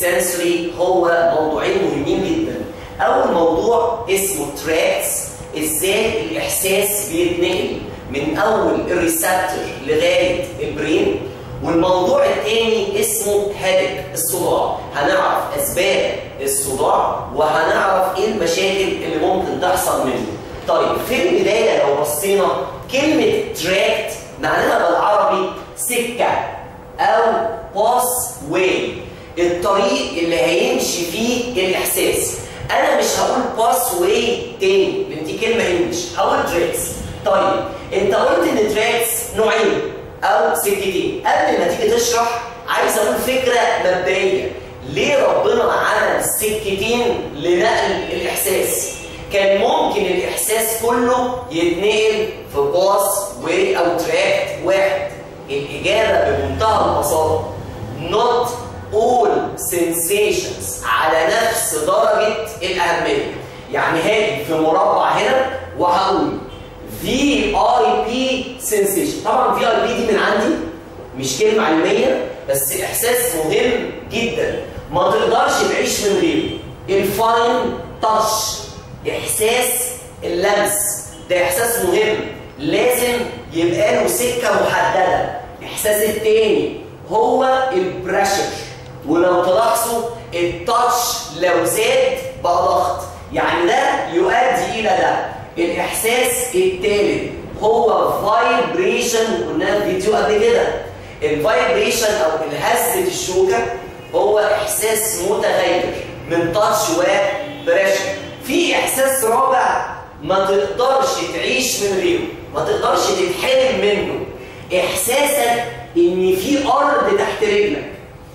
سنسوري هو موضوعين مهمين جدا اول موضوع اسمه تراكس ازاي الاحساس بيتنقل من اول الريسبتور لغايه البرين والموضوع الثاني اسمه هيدك الصداع هنعرف اسباب الصداع وهنعرف ايه المشاكل اللي ممكن تحصل منه طيب في البدايه لو بصينا كلمه تراكت معناها بالعربي سكه او باس واي الطريق اللي هيمشي فيه الاحساس انا مش هقول باس واي تاني لان دي كلمه انجلش هقول تراكس طيب انت قلت ان تراكس نوعين او سكتين قبل ما تيجي تشرح عايز اقول فكره مبدئيه ليه ربنا عمل سكتين لنقل الاحساس كان ممكن الاحساس كله يتنقل في باص واي او تراكت واحد الاجابه بمنتهى البساطه not all sensations على نفس درجه الاهميه يعني هاجي في مربع هنا وهقول في اي بي سنسيشن طبعا في اي بي دي من عندي مش كلمه علميه بس احساس مهم جدا ما تقدرش تعيش من غيره الفاين تاتش احساس اللمس ده احساس مهم لازم يبقى له سكه محدده الاحساس التاني هو البريشر ولو تلاحظوا التاتش لو زاد بقى ضغط يعني ده يؤدي الى ده الاحساس الثالث هو فايبريشن قلناها في فيديو قبل كده الفايبريشن او الهزه الشوكه هو احساس متغير من تاتش وبريشر في احساس رابع ما تقدرش تعيش من غيره ما تقدرش تتحرم منه احساسك ان في ارض تحت رجلك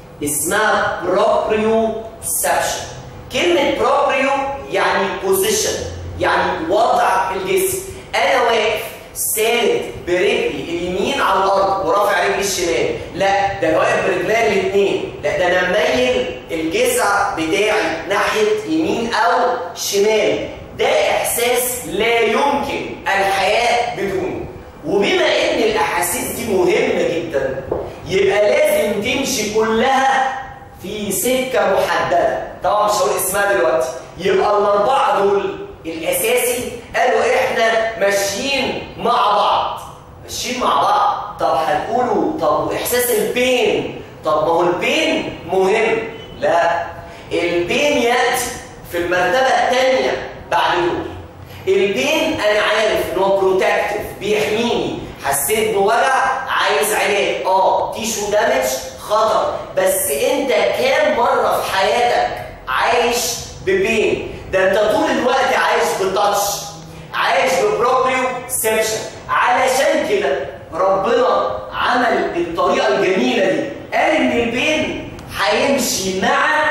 اسمها بروبريوسبشن كلمه بروبريو يعني بوزيشن يعني وضع الجسم انا واقف ساند برجلي اليمين على الارض ورافع رجلي الشمال لا ده انا واقف برجلي الاثنين لا ده انا مميل الجذع بتاعي ناحيه يمين او شمال ده احساس لا يمكن الحياه بدونه وبما ان الاحاسيس دي مهمه جدا يبقى لازم تمشي كلها في سكه محدده طبعا مش هقول اسمها دلوقتي يبقى الاربعه دول الاساسي قالوا احنا ماشيين مع بعض ماشيين مع بعض طب هتقولوا طب واحساس البين طب ما هو البين مهم لا البين ياتي في المرتبه الثانيه بعد دول البين انا عارف ان هو بروتكتيف بيحميني حسيت بوجع عايز علاج اه تيشو دامج خطر بس انت كام مره في حياتك عايش ببين ده انت طول الوقت عايش بالتاتش عايش ببروبريو سيبشن علشان كده ربنا عمل الطريقه الجميله دي قال ان البين هيمشي مع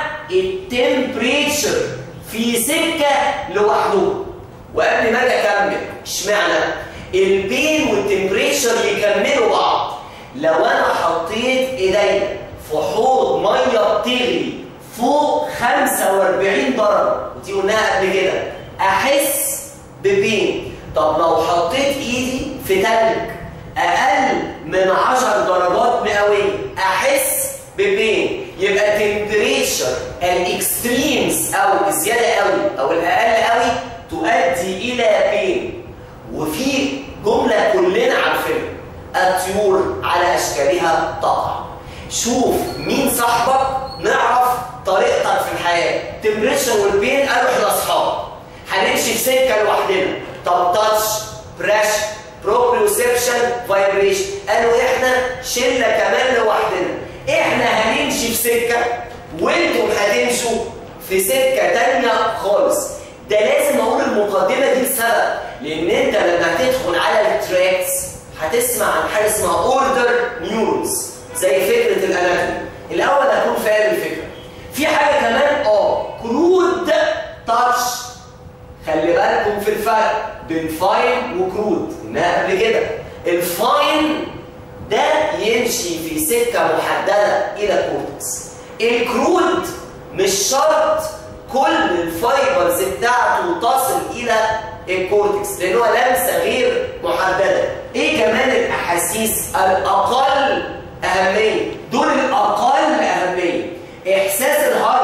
التمبريتشر في سكه لوحده وقبل ما اجي اكمل اشمعنى البين والتمبريتشر يكملوا بعض لو انا حطيت ايديا في حوض ميه بتغلي فوق 45 درجه ودي قلناها قبل كده احس ببين طب لو حطيت ايدي في تلج اقل من 10 درجات مئويه احس ببين يبقى تمبريتشر الاكستريمز او الزياده قوي او الاقل قوي تؤدي الى بين وفي جمله كلنا عارفينها الطيور على اشكالها تقع شوف مين صاحبك نعرف طريقتك في الحياه تمبريتشر والبين قالوا احنا اصحاب هنمشي في سكه لوحدنا طب تاتش بريشر بروبريوسبشن فايبريشن قالوا احنا شله كمان لوحدنا احنا هنمشي في سكه وانتم هتمشوا في سكه تانية خالص ده لازم اقول المقدمه دي لسبب لان انت لما هتدخل على التراكس هتسمع عن حاجه اسمها اوردر نيورونز زي فكره الاناتومي الاول هكون فاهم الفكره في حاجه كمان اه كرود تاتش خلي بالكم في الفرق بين فاين وكرود قلناها قبل كده الفاين ده يمشي في سكه محدده الى الكورتكس الكرود مش شرط كل الفايبرز بتاعته تصل الى الكورتكس لان هو لمسه غير محدده ايه كمان الاحاسيس الاقل اهميه دول الاقل اهميه احساس الهارت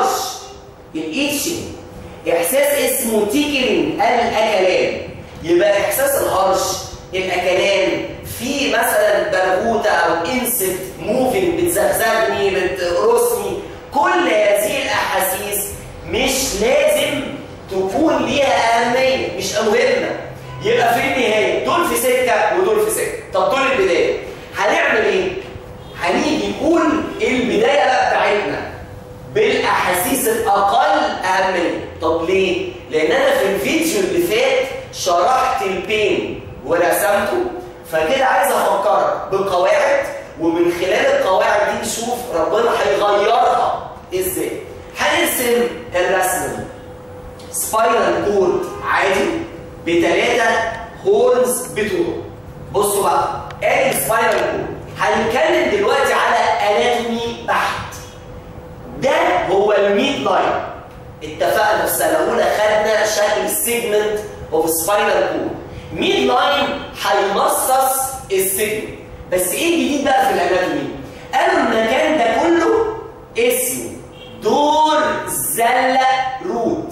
اسمه تيكلينج الاكلان يبقى احساس الهرش الاكلان في مثلا برغوثه او انسكت موفينج بتزغزغني بتقرصني كل هذه الاحاسيس مش لازم تكون ليها اهميه مش مهمه يبقى في النهايه دول في سكه ودول في سكه طب دول البدايه هنعمل ايه هنيجي نقول البدايه بقى بتاعتنا بالاحاسيس الاقل اهميه طب ليه لان انا في الفيديو اللي فات شرحت البين ورسمته فكده عايز افكرك بقواعد ومن خلال القواعد دي نشوف ربنا هيغيرها ازاي هنرسم الرسم سبايرال كورد عادي بثلاثه هورنز بتوعه بصوا بقى ادي السبايرال كورد هنتكلم دلوقتي على اناتومي بحت ده هو الميد لاين اتفقنا في سنه اولى خدنا شكل السيجمنت اوف سباينال كورد ميد لاين هيمصص السيجمنت بس ايه الجديد بقى في الاناتومي قالوا المكان ده كله اسمه دور زله روت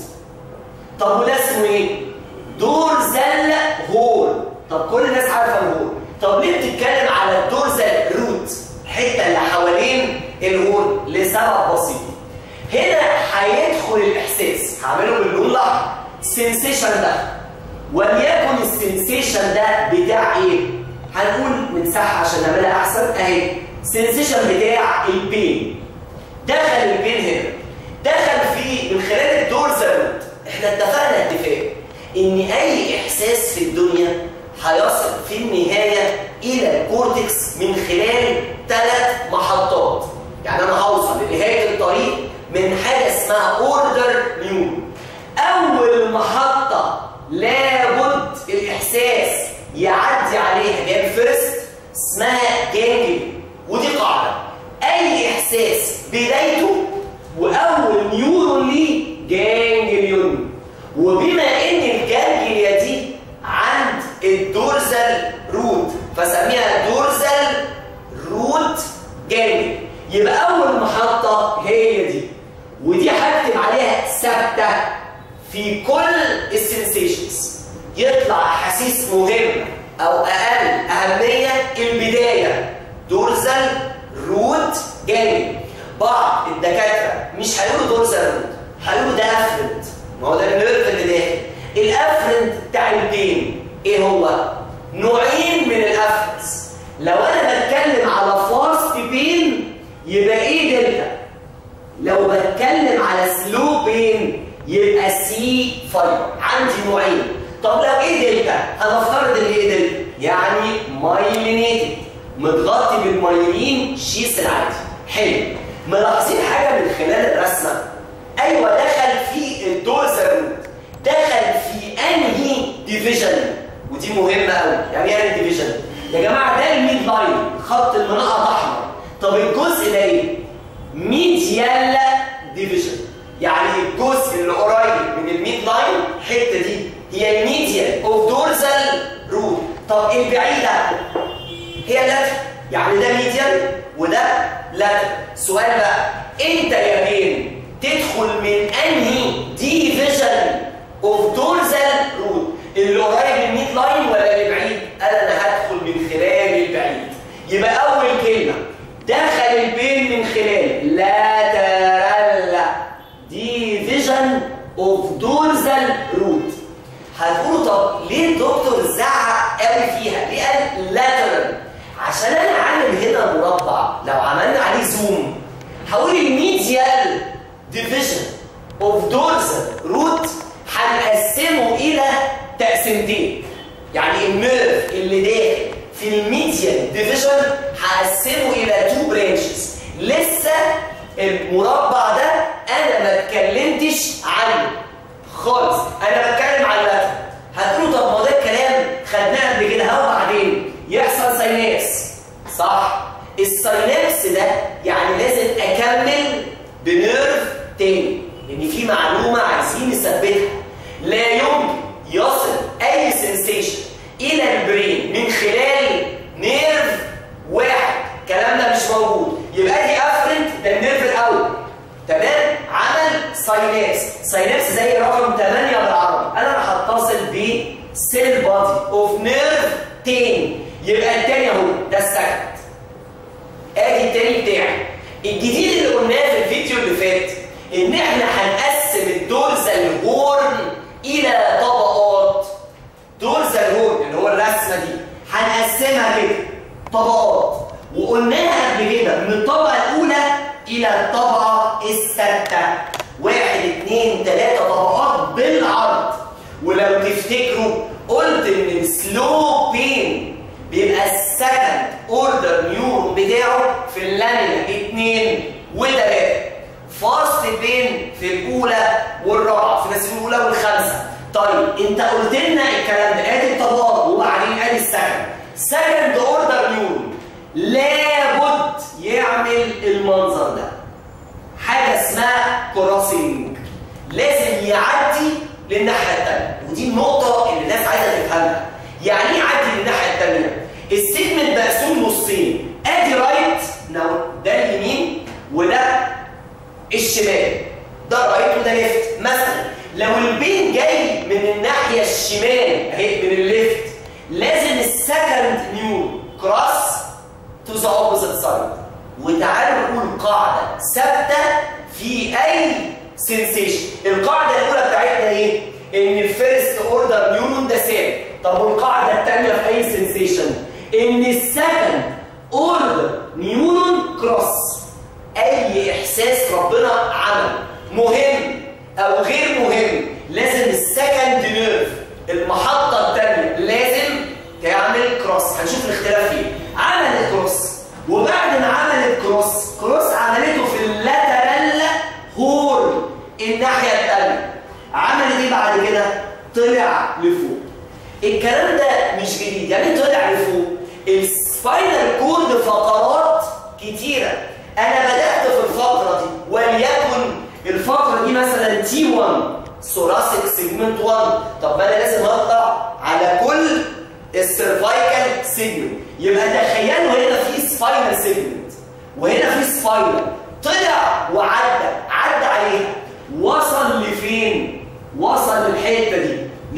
طب وده اسمه ايه دور زله هول طب كل الناس عارفه الهول طب ليه بتتكلم على الدور زله روت الحته اللي حوالين الهول لسبب بسيط هنا هيدخل الاحساس هعمله باللون الاحمر السنسيشن ده وليكن السنسيشن ده بتاع ايه هنقول نمسحها عشان نعملها احسن اهي السنسيشن بتاع البين دخل البين هنا دخل في من خلال الدور زلوت احنا اتفقنا اتفاق ان اي احساس في الدنيا هيصل في النهايه الى الكورتكس من خلال ثلاث محطات يعني انا هوصل لنهايه الطريق من حاجه اسمها اوردر نيون اول محطه لابد الاحساس يعدي عليها اللي هي الفيرست اسمها جانجلي ودي قاعده اي احساس بدايته واول نيورون ليه جانجليون وبما ان الجانجليا دي عند الدورزال روت فسميها دورزال روت جانجلي يبقى اول محطه هي دي ودي هكتب عليها ثابته في كل السنسيشنز يطلع احاسيس مهمه او اقل اهميه البدايه دورزال روت جانجلي بعض الدكاتره مش هيقولوا دورزال روت هيقولوا ده افرنت ما هو ده النيرف اللي داخل الافرنت بتاع البين ايه هو نوعين من الافرنتس لو انا بتكلم على فاست بين يبقى ايه دلتا لو بتكلم على سلو بين يبقى سي فايبر عندي نوعين طب لو ايه دلتا هنفترض ان ايه دلتا يعني مايلينيتد متغطي بالمايلين شيس العادي حلو ملاحظين حاجه من خلال الرسمه ايوه دخل في الدوزر دخل في انهي ديفيجن ودي مهمه قوي يعني ايه ديفيجن يا جماعه ده الميد لاين خط المنقط احمر طب الجزء ده ايه ميديال ديفيجن يعني الجزء اللي قريب من الميد لاين الحته دي هي الميديال اوف دورزال روت طب البعيده هي لاتر يعني ده ميديال وده لاتر سؤال بقى انت يا بين تدخل من انهي ديفيجن اوف دورزال روت اللي قريب من الميد لاين ولا اللي بعيد قال انا هدخل من خلال البعيد يبقى اول كلمه دخل البين من خلال لاترال ديفيجن اوف دورزال روت هتقولوا طب ليه الدكتور زعق قوي فيها ليه قال لاترال عشان انا عامل هنا مربع لو عملنا عليه زوم هقول الميديال ديفيجن اوف دورزال روت هنقسمه الى تقسيمتين يعني النيرف اللي داخل في الميديال ديفيجن هقسمه الى تو برانشز لسه المربع ده انا ما اتكلمتش عنه خالص انا بتكلم عن اللاتر هتقولوا طب ما ده الكلام خدناه قبل كده اهو بعدين يحصل ساينابس صح الساينابس ده يعني لازم اكمل بنيرف تاني لان في معلومه عايزين نثبتها لا يمكن يصل اي سنسيشن الى البرين من خلال نيرف واحد الكلام ده مش موجود يبقى دي افرنت ده النيرف الاول تمام عمل ساينابس ساينابس زي رقم 8 بالعربي سيل بادي اوف نيرف تاني يبقى التاني اهو ده السكند ادي التاني بتاعي الجديد اللي قلناه في الفيديو اللي فات ان احنا هنقسم الدورزال هورن الى طبقات دورزال هورن اللي هو الرسمه دي هنقسمها كده طبقات وقلناها قبل كده من الطبقه الاولى الى الطبقه السادسه واحد اثنين ثلاثه طبقات بالعرض ولو تفتكروا قلت ان السلو بين بيبقى السكند اوردر نيورون بتاعه في اللامينا اثنين وثلاثه فاست بين في الاولى والرابعه في ناس في الاولى والخامسه طيب انت قلت لنا الكلام ده ادي الطبقات وبعدين ادي السكند سكند اوردر نيورون لابد يعمل المنظر ده حاجه اسمها كروسنج لازم يعدي للناحيه الثانيه ودي النقطه اللي الناس عايزه تفهمها يعني ايه يعدي للناحيه الثانيه السيجمنت مقسوم نصين ادي رايت ده اليمين وده الشمال ده رايت وده ليفت مثلا لو البين جاي من الناحيه الشمال اهي من الليفت لازم السكند نيو كروس تو ذا اوبوزيت سايد وتعالوا نقول قاعده ثابته في اي سنسيشن القاعده الاولى بتاعتنا ايه ان الفيرست اوردر نيورون ده ثابت طب والقاعده الثانيه في اي سنسيشن ان السكند اوردر نيورون كروس اي احساس ربنا عمل مهم او غير مهم لازم السكند نيرف المحطه الثانيه لازم تعمل كروس هنشوف الاختلاف فيه عملت كروس وبعد ما عملت كروس كروس عملته في اللاترال هورن الناحيه الثانيه عملت ايه بعد كده طلع لفوق الكلام ده مش جديد يعني طلع لفوق السباينال كورد فقرات كتيره انا بدات في الفقره دي وليكن الفقره دي مثلا تي 1 ثوراسيك سيجمنت 1 طب انا لازم اقطع على كل السيرفايكال سيجمنت يبقى تخيلوا هنا في سباينال سيجمنت وهنا في سباينال طلع وعدى عدى عليها وصل لفين وصل للحته دي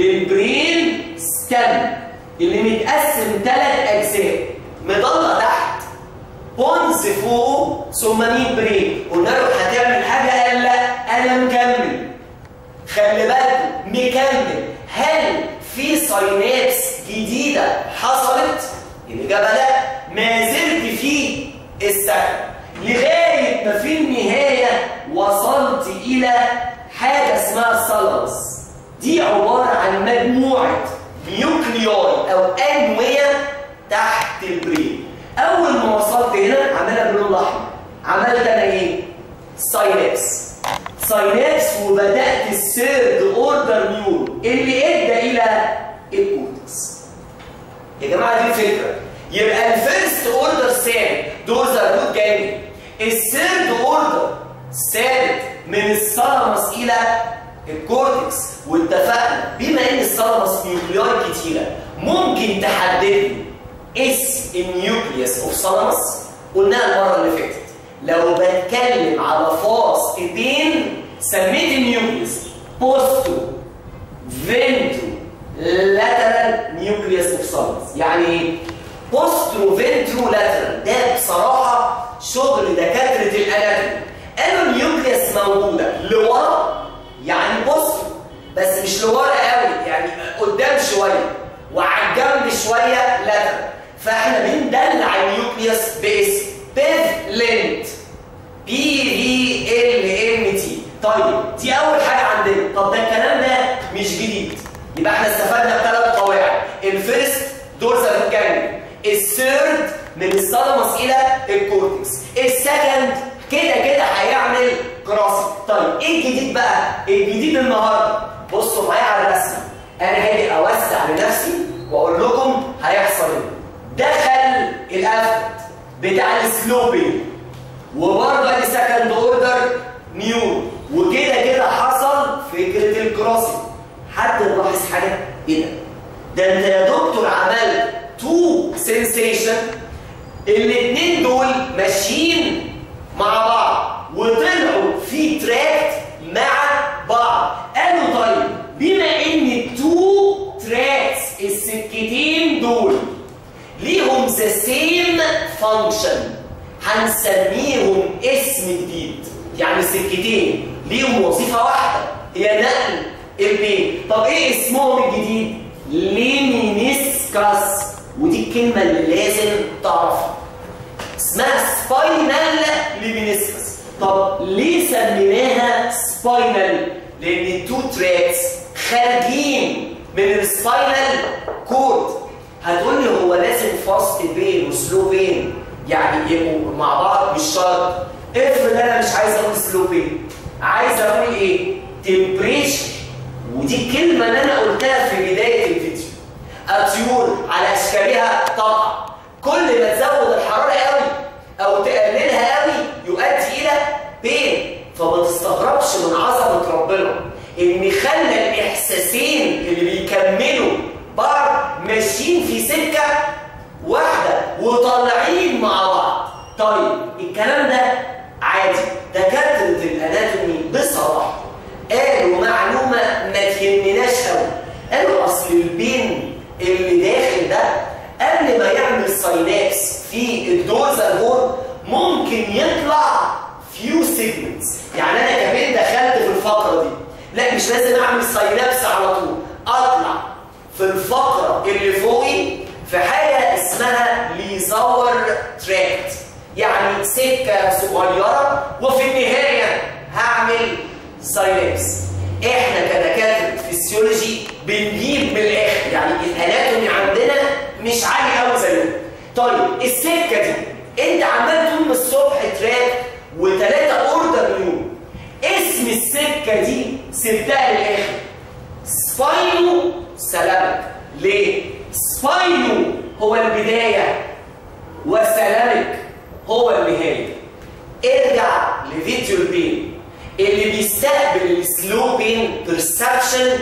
للبرين ستام اللي متقسم ثلاث اجزاء مضله تحت بونز فوقه ثم مين برين قلنا له هتعمل حاجه قال لا انا مكمل خلي بالكم مكمل هل في ساينابس جديده حصلت الاجابه لا ما زلت في السكن لغايه ما في النهايه وصلت الى حاجه اسمها الثالاموس دي عباره عن مجموعه نيوكلياي او انويه تحت البرين اول ما وصلت هنا عملها باللون الاحمر عملت انا ايه ساينابس ساينابس وبدات السيرد اوردر نيورون اللي ادى الى الكورتكس يا جماعه دي الفكره يبقى الفيرست اوردر ثابت دورزال روت جانبي السيرد اوردر ثابت من الثالاموس الى الكورتكس واتفقنا بما ان الثالاموس نيوكليار كتيره ممكن تحدد لي اسم النيوكليوس اوف ثالاموس قلناها المره اللي فاتت لو بتكلم على فاص بين سميت النيوكليوس بوستو فينتو لاترال نيوكليوس اوف ثالاموس يعني ايه بوسترو فينترو لاترال ده بصراحه شغل دكاتره الاناتومي قالوا النيوكليوس موجوده لورا يعني بوسترو بس مش لورا قوي يعني قدام شويه وعلى الجنب شويه لاترال فاحنا بندلع النيوكليوس باسم بيفلنت بي في ال ام تي طيب دي اول حاجه عندنا طب ده الكلام ده مش جديد يبقى احنا استفدنا بثلاث قواعد الفيرست دورزال جانجلي الثيرد من الثالاموس الى الكورتكس السكند كده كده هيعمل كراسي طيب ايه الجديد بقى الجديد النهارده بصوا معايا على الرسمه انا هاجي اوسع لنفسي واقول لكم هيحصل ايه دخل الافت بتاع السلوبينج وبرضه ادي سكند اوردر نيو وكده كده حصل فكره الكروسنج حد ملاحظ حاجه ايه ده ده انت يا دكتور عملت تو سنسيشن الاثنين دول ماشيين مع بعض وطلعوا في تراكت مع بعض قالوا طيب بما ان التو تراكت السكتين ليهم وظيفه واحده هي نقل البين طب ايه اسمهم الجديد ليمينيسكاس ودي الكلمه اللي لازم تعرفها اسمها سباينال ليمينيسكس طب ليه سميناها سباينال لان التو تراكس خارجين من السباينال كورد هتقول لي هو لازم فاست بين وسلو بين يعني يبقوا مع بعض مش شرط افرض انا مش عايز اقول سلو بين عايز اقول ايه تمبريشر ودي الكلمه اللي انا قلتها في بدايه الفيديو الطيور على اشكالها طبعا كل ما تزود الحراره قوي او تقللها قوي يؤدي الى بين فما تستغربش من عظمه ربنا ان خلى الاحساسين اللي بيكملوا بعض ماشيين في سكه واحده وطالعين مع بعض طيب الكلام ده عادي دكاتره الاناتومي بصراحه قالوا معلومه ما تهمناش قوي قالوا اصل البين اللي داخل ده قبل ما يعمل ساينابس في الدوزر هون ممكن يطلع فيو سيجمنتس يعني انا كمان دخلت في الفقره دي لا مش لازم اعمل ساينابس على طول اطلع في الفقره اللي فوقي في حاجه اسمها ليزاور تراكت يعني سكه صغيره وفي النهايه هعمل ساينابس احنا كدكاتره فيسيولوجي بنجيب من الاخر يعني الاناتومي عندنا مش عالي قوي زيهم طيب السكه دي انت عمال طول من الصبح تراك وثلاثه اوردر نيوم اسم السكه دي سبتها للاخر سباينو سلامك ليه؟ سباينو هو البدايه وسلامك هو النهايه ارجع لفيديو البين اللي بيستقبل السلو بين بيرسبشن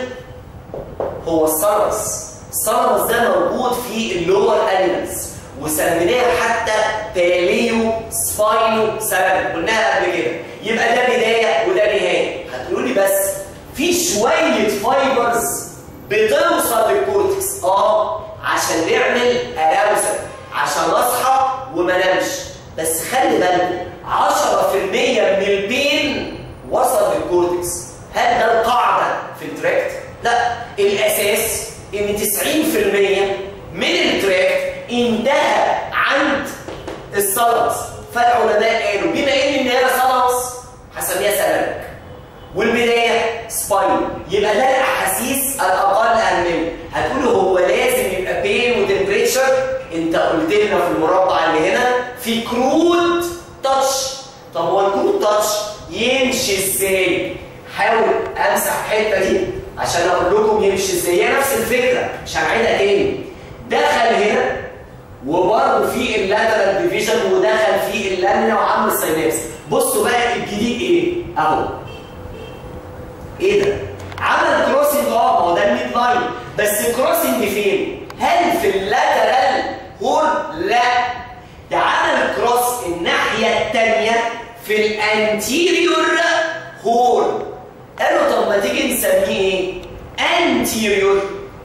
هو السانس السانس ده موجود في اللور انيمالز وسميناها حتى باليو سباينو سلامك قلناها قبل كده يبقى ده بدايه وده نهايه هتقولوا لي بس في شويه فايبرز بتوصل للكورتكس اه عشان نعمل اراوزل عشان اصحى وما انامش بس خلي بالكم 10% من البين وصل للكورتكس هل ده القاعده في التراكت؟ لا الاساس ان 90% من التراكت انتهى عند السلس فالعلماء قالوا بما ان النهايه سلس هسميها سلامك والبدايه سباين يبقى ده الاحاسيس الاقل اهميه هتقولوا هو لازم يبقى بين وتمبريتشر انت قلت لنا في المربع اللي هنا في كرود تاتش طب هو الكرود تاتش يمشي ازاي حاول امسح الحته دي عشان اقول لكم يمشي ازاي هي نفس الفكره مش هنعيدها تاني دخل هنا وبرضه في اللاترال ديفيجن ودخل في اللامنا وعمل السينابس بصوا بقى الجديد ايه اهو ايه ده عمل كروسنج اه ما هو ده الميد لاين بس كروسنج فين هل في اللاترال هور لا ده عمل كروس الناحيه الثانيه في الانتيريور هور قالوا طب ما تيجي نسميه ايه انتيريور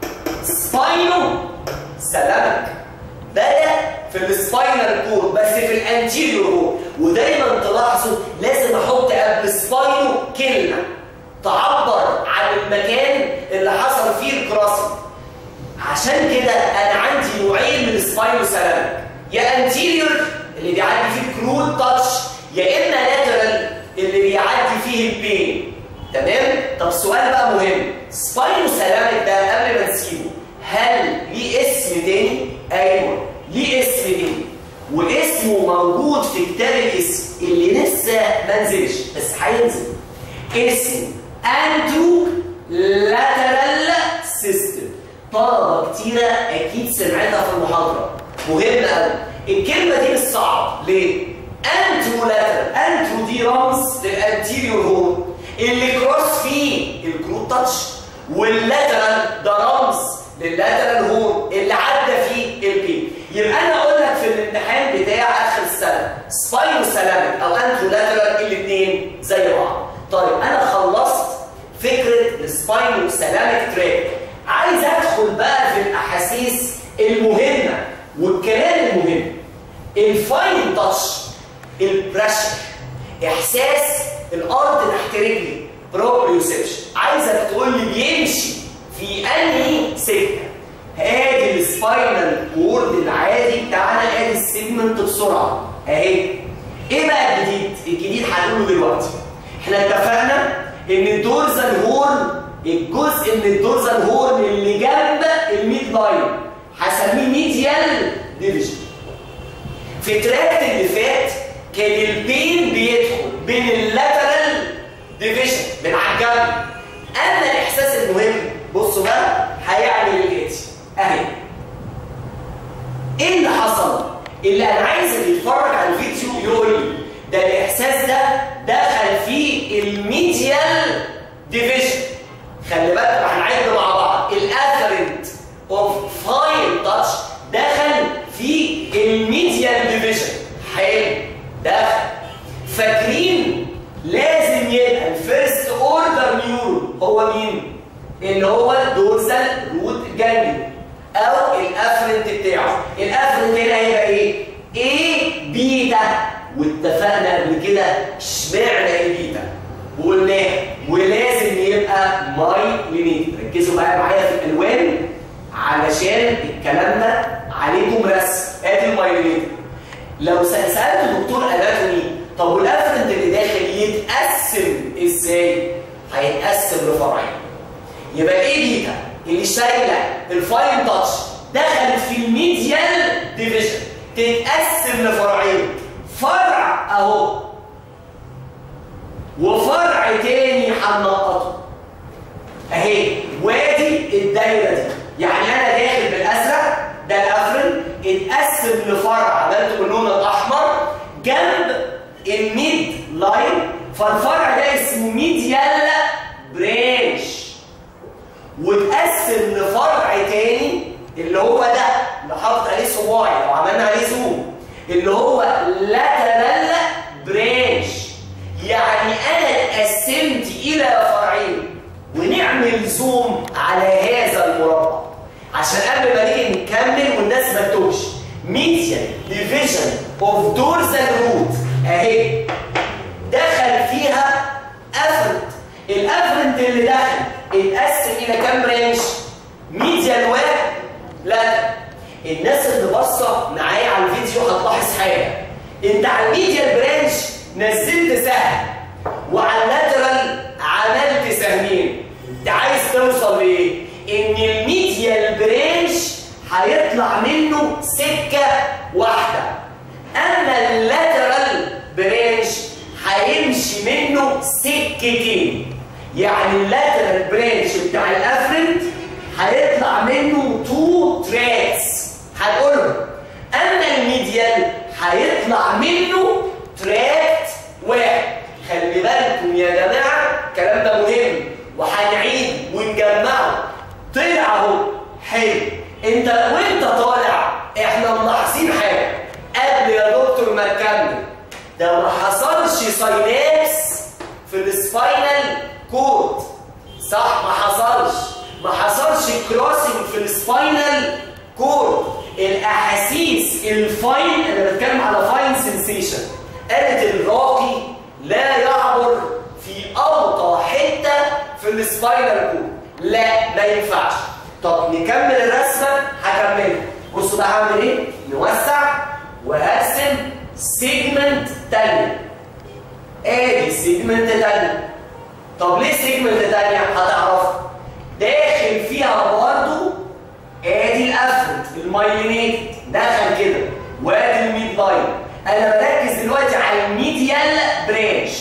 سباينو سلامك بدا في السباينال كور بس في الانتيريور هور ودايما تلاحظوا لازم احط قبل سباينو كلمه تعبر عن المكان اللي حصل فيه الكراسنج عشان كده انا عندي نوعين من السباينو سلامك يا انتيريور اللي بيعدي فيه الكرود تاتش يا اما لاترال اللي بيعدي فيه البين تمام طب سؤال بقى مهم سباينو سلامك ده قبل ما نسيبه هل ليه اسم تاني ايوه ليه اسم تاني واسمه موجود في كتاب الاسم اللي لسه ما نزلش بس هينزل اسمه انترو لاترال سيستم طلبه كتيره اكيد سمعتها في المحاضره مهم قوي الكلمه دي مش صعبه ليه انترو لاترال انترو دي رمز للانتيريور هون اللي كروس فيه الكروت تاتش واللاترال ده رمز لللاترال هون اللي عدى فيه البي يبقى انا اقول لك في الامتحان بتاع اخر السنه سباينو سلامك او انترو لاترال الاثنين زي بعض طيب انا خلصت فكره السباينو سلامك تراك عايز ادخل بقى في الاحاسيس المهمه والكلام المهم الفاين تاتش البريشر احساس الارض تحت رجلي بروبريوسبشن عايزك تقول لي بيمشي في انهي سكه ادي السباينال كورد العادي بتاعنا ادي السيجمنت بسرعه اهي ايه بقى الجديد الجديد هنقوله دلوقتي احنا اتفقنا ان الدورزال هورن الجزء من الدورزال هورن اللي جنب الميد لاين هسميه ميديال ديفيجن في التراكت اللي فات كان البين بيدخل بين اللاترال ديفيجن من على الجنب اما الاحساس المهم بصوا بقى هيعمل الاتي اهي ايه اللي حصل اللي انا عايزك يتفرج على الفيديو يقول لي ده الاحساس ده دخل فيه الميديال ديفيجن خلي بالك هنعد مع بعض الافرنت اوف فاين تاتش دخل في الميديال ديفيجن حلو دخل فاكرين لازم يبقى الفيرست اوردر نيورون هو مين؟ اللي هو الدورسال روت جانجلي او الافرنت بتاعه الافرنت هنا هيبقى ايه؟ ايه بيتا واتفقنا قبل كده اشمعنى ايه بيتا وقلناه ولازم يبقى ماي لينيت ركزوا بقى معايا في الالوان علشان الكلام ده عليكم رسم ادي المايلينيت لو سالت دكتور اناتومي طب والافرنت اللي داخل يتقسم ازاي؟ هيتقسم لفرعين يبقى ايه بيتا اللي شايله الفاين تاتش دخلت في الميديال ديفيجن تتقسم لفرعين فرع اهو وفرع تاني هننقطه اهي وادي الدايره دي يعني انا داخل بالازرق ده الافرن اتقسم لفرع عملته باللون الاحمر جنب الميد لاين فالفرع ده اسمه ميديال برانش واتقسم لفرع تاني اللي هو ده اللي حاطط عليه صباعي لو عملنا عليه زوم اللي هو لاترال برانش يعني انا اتقسمت الى فرعين ونعمل زوم على هذا المربع عشان قبل ما نيجي نكمل والناس ما تتوهش ميديال ديفيجن اوف دورزال روت اهي دخل فيها افرنت الافرنت اللي دخل اتقسم الى كام برانش ميديال واحد لا الناس اللي باصه معايا على الفيديو هتلاحظ حاجه انت على الميديال برانش نزلت سهم وعلى اللاترال عملت سهمين انت عايز توصل لايه ان الميديال برانش هيطلع منه سكه واحده اما اللاترال برانش هيمشي منه سكتين يعني اللاترال برانش بتاع الافرنت هيطلع منه تو تراكس هنقولهم اما الميديال هيطلع منه تراك واحد خلي بالكم يا جماعه الكلام ده مهم وهنعيد ونجمعه طلع اهو حلو انت وانت طالع احنا ملاحظين حاجه قبل يا دكتور ما تكمل ده ما حصلش ساينابس في السباينال كود صح ما حصلش ما حصلش كروسنج في السباينال كود الاحاسيس الفاين انا بتكلم على فاين سنسيشن قالت الراقي لا يعبر في اوطى حته في السباينال كود لا ما ينفعش طب نكمل الرسمه هكملها بصوا بقى هعمل ايه نوسع وهرسم سيجمنت تانية ادي سيجمنت تانية طب ليه سيجمنت تانية هتعرف داخل فيها برضو ادي الافرنت المايلينيت دخل كده وادي الميد لاين انا بركز دلوقتي على الميديال برانش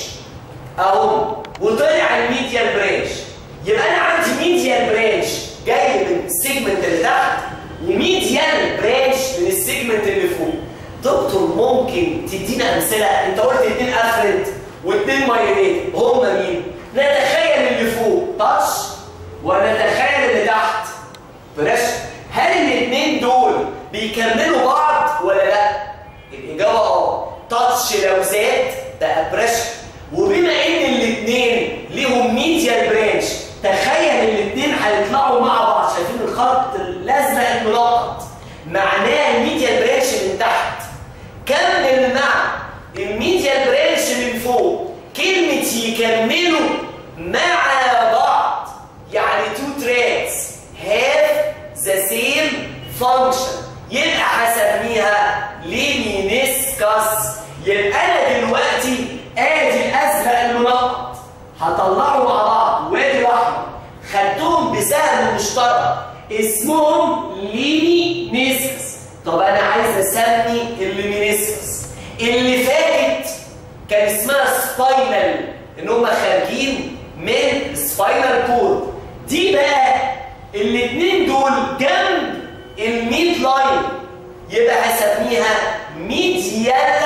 اهو وطلع الميديال برانش يبقى انا عندي ميديال برانش جاي من السيجمنت اللي تحت وميديال برانش من السيجمنت اللي فوق دكتور ممكن تدينا امثله انت قلت اتنين افرنت واتنين مايلينيت هم مين نتخيل اللي فوق تاتش ونتخيل اللي تحت بريشر هل الاثنين دول بيكملوا بعض ولا لا الاجابه اه تاتش لو زاد بقى بريشر وبما ان الاثنين ليهم ميديال برانش تخيل الاثنين هيطلعوا مع بعض شايفين الخط الازرق المنقط معناه الميديال برانش من تحت كمل مع الميديال برانش من فوق كلمه اسمهم ليمينيسكس طب انا عايز اسمي الليمينيسكس اللي فاتت كان اسمها سباينال ان هم خارجين من سباينال كورد دي بقى الاثنين دول جنب الميد لاين يبقى هسميها ميديال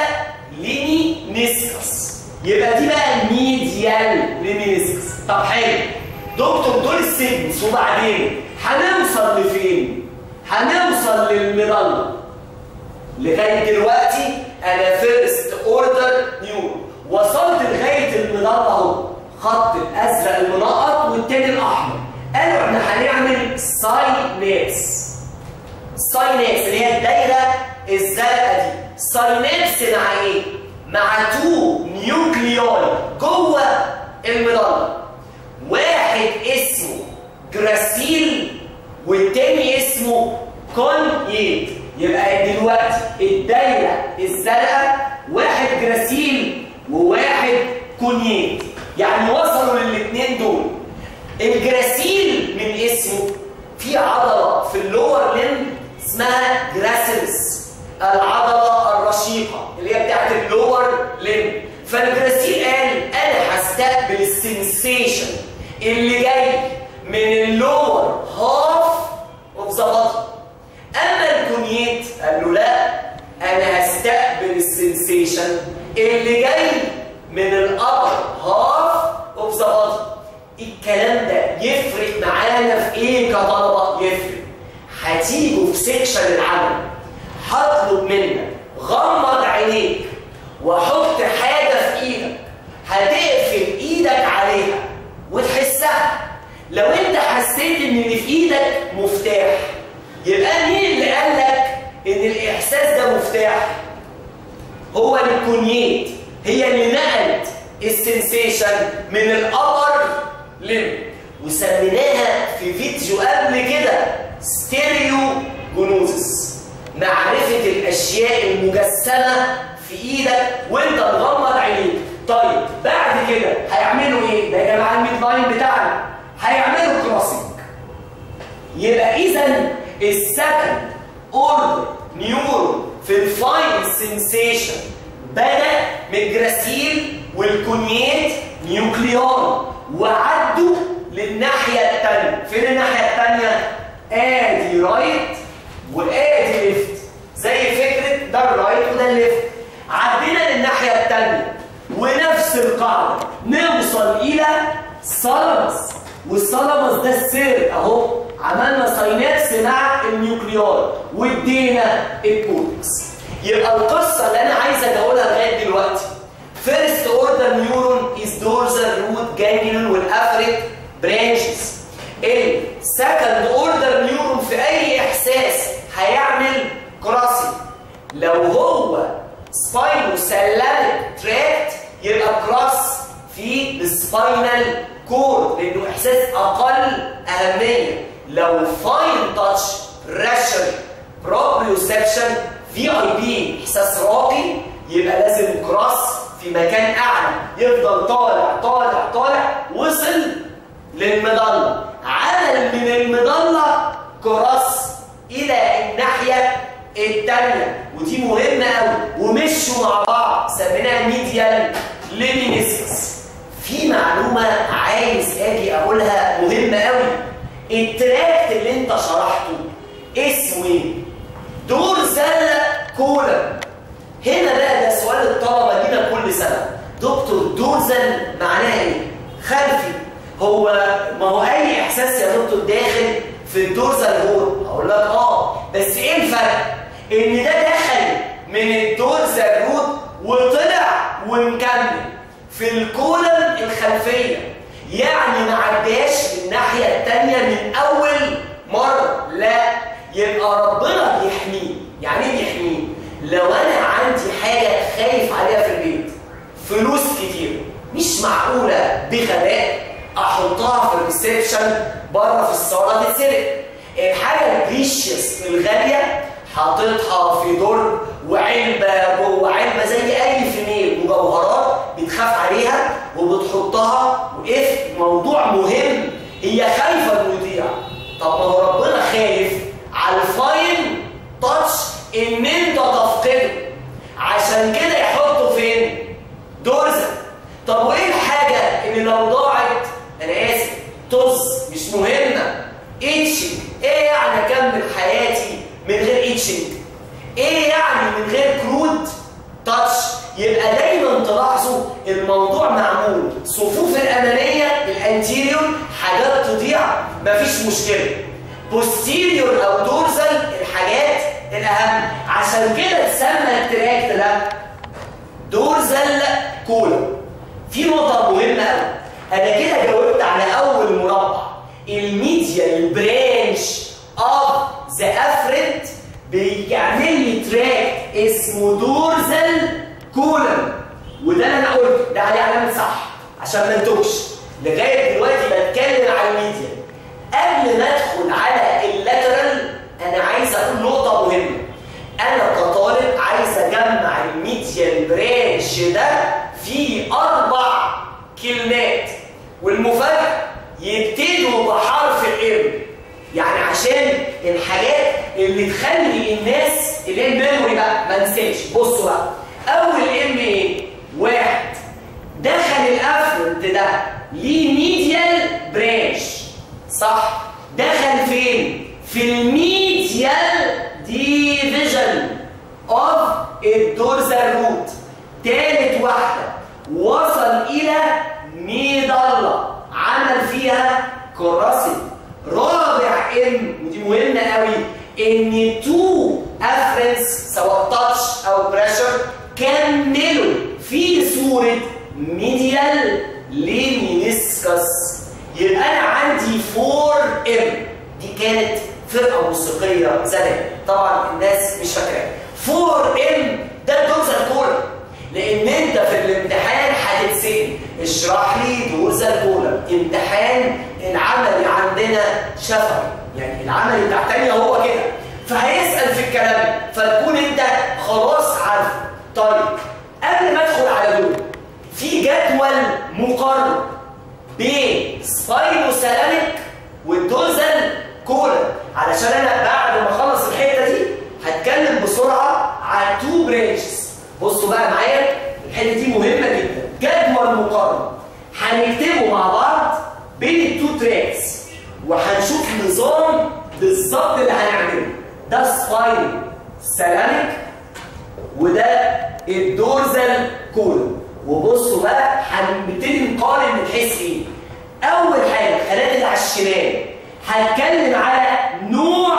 ليمينيسكس يبقى دي بقى الميديال ليمينيسكس طب حلو دكتور دول السيجنس وبعدين هنوصل لفين؟ هنوصل للمضله لغايه دلوقتي انا فيرست اوردر نيو وصلت لغايه المضله اهو خط الازرق المنقط والتاني الاحمر قالوا احنا هنعمل ساينابس ساينابس اللي هي الدايره الزرقاء دي ساينابس مع ايه؟ مع تو نيوكليوي جوه المضله واحد اسمه جراسيل والتاني اسمه كونيت يبقى دلوقتي الدايره الزرقاء واحد جراسيل وواحد كونيت يعني وصلوا للاثنين دول الجراسيل من اسمه في عضله في اللور ليم اسمها جراسيلس العضله الرشيقه اللي هي بتاعت اللور ليم فالجراسيل قال انا هستقبل السنسيشن اللي جاي من اللور هاف اوف ذا بطن اما الكونيت قال له لا انا هستقبل السنسيشن اللي جاي من الابر هاف اوف ذا بطن الكلام ده يفرق معانا في ايه كطلبه يفرق هتيجوا في سيكشن العمل هطلب منك غمض عينيك واحط حاجه في ايدك هتقفل ايدك عليها وتحسها لو انت حسيت ان اللي في ايدك مفتاح يبقى مين اللي قال لك ان الاحساس ده مفتاح هو الكونيت هي اللي نقلت السنسيشن من الابر لم وسميناها في فيديو قبل كده ستيريو جونوزس معرفة الأشياء المجسمة في إيدك وأنت مغمض عينيك طيب بعد كده هيعملوا إيه؟ ده يا جماعة الميد لاين بتاعنا هيعملوا كروسنج يبقى إذا السكند أوردر نيورون في الفاين سنسيشن بدأ من الجراسيل والكونيات نيوكليون وعدوا للناحية التانية فين الناحية التانية؟ ادي رايت وادي ليفت زي فكرة ده الرايت وده الليفت عدينا للناحية التانية ونفس القاعدة نوصل إلى سالمس والسالمس ده السير أهو عملنا ساينابس مع النيوكليار وادينا الكورتكس يبقى القصة اللي أنا عايز أقولها لغاية دلوقتي First order neuron is dorsal root ganglion والافريك branches. ال second order neuron في اي احساس هيعمل كراسي. لو هو spinocellatic tract يبقى كراس في السباينال كورد لانه احساس اقل اهميه. لو فاين تاتش راشر بروبريوسبشن في اي بي احساس راقي يبقى لازم كراس في مكان اعلى يفضل طالع طالع طالع وصل للمظله عمل من المظله كراس الى الناحيه الثانيه ودي مهمه قوي ومشوا مع بعض سميناها ميديال ليمينيسكس في معلومه عايز اجي اقولها مهمه قوي التراكت اللي انت شرحته اسمه ايه دورزال كولم هنا بقى ده سؤال الطلبه لينا كل سنه دكتور دورزال معناها ايه خلفي هو ما هو اي احساس يا دكتور داخل في الدورزال هون اقول لك اه بس ايه الفرق ان ده دخل من الدورزال روت وطلع ومكمل في الكولم الخلفيه يعني ما عداش الناحيه الثانيه من اول مره لا يبقى ربنا بيحميه يعني ايه بيحميه لو انا عندي حاجه خايف عليها في البيت فلوس كتير مش معقوله بغباء احطها في الريسبشن بره في الصاله تتسرق الحاجه البريشيوس الغاليه حاططها في درج وعلبه جوه علبه زي اي فينيل مجوهرات بتخاف عليها وبتحطها وقف موضوع مهم هي خايفه انه يضيع طب ما هو ربنا خايف ان لو ضاعت انا اسف طز مش مهمه اتشنج ايه يعني اكمل حياتي من غير اتشنج ايه يعني من غير كرود تاتش يبقى دايما تلاحظوا الموضوع معمول صفوف الاماميه الانتيريور حاجات تضيع مفيش مشكله بوستيريور او دورزال الحاجات الاهم عشان كده اتسمى التراك ده دورزال كولا في نقطه مهمه قوي انا كده جاوبت على اول مربع الميديال برانش اوف ذا افرنت بيعمل لي تراك اسمه دورزال كولم وده اللي انا قلته ده عليه علامه صح عشان ما انتوش لغايه دلوقتي بتكلم على الميديا قبل ما ادخل على اللاترال انا عايز اقول نقطه مهمه انا كطالب عايز اجمع الميديال برانش ده في اربع كلمات والمفاجاه يبتدوا بحرف الام يعني عشان الحاجات اللي تخلي الناس اللي هي الميموري بقى ما نساش بصوا بقى اول ام ايه واحد دخل الافرنت ده ليه ميديال برانش صح دخل فين في الميديال ديفيجن اوف الدورزال روت تالت واحده وصل الى ميدالة عمل فيها كراسي رابع ام ودي مهمه قوي ان تو افرنس سواء تاتش او بريشر كملوا في صوره ميديال لمينيسكس يبقى انا عندي 4 ام دي كانت فرقه موسيقيه زمان طبعا الناس مش فاكراها 4 ام ده الدوزر كولا لان انت في الامتحان هتتسال اشرح لي دوزر كولا امتحان العملي عندنا شفوي يعني العملي بتاع تانية هو كده فهيسال في الكلام فتكون انت خلاص عارفه طيب قبل ما ادخل على دول في جدول مقارنه بين سباينوسالاميك والدوزل كولا علشان انا بعد ما اخلص الحته دي هتكلم بسرعه عن تو برانشز بصوا بقى معايا الحته دي مهمه جدا جدول مقارنه هنكتبه مع بعض بين التو تراكس وهنشوف نظام بالظبط اللي هنعمله ده سباين سيراميك وده الدورزال كولون وبصوا بقى هنبتدي نقارن من حيث ايه اول حاجه الخلايا اللي على الشمال هتكلم على نوع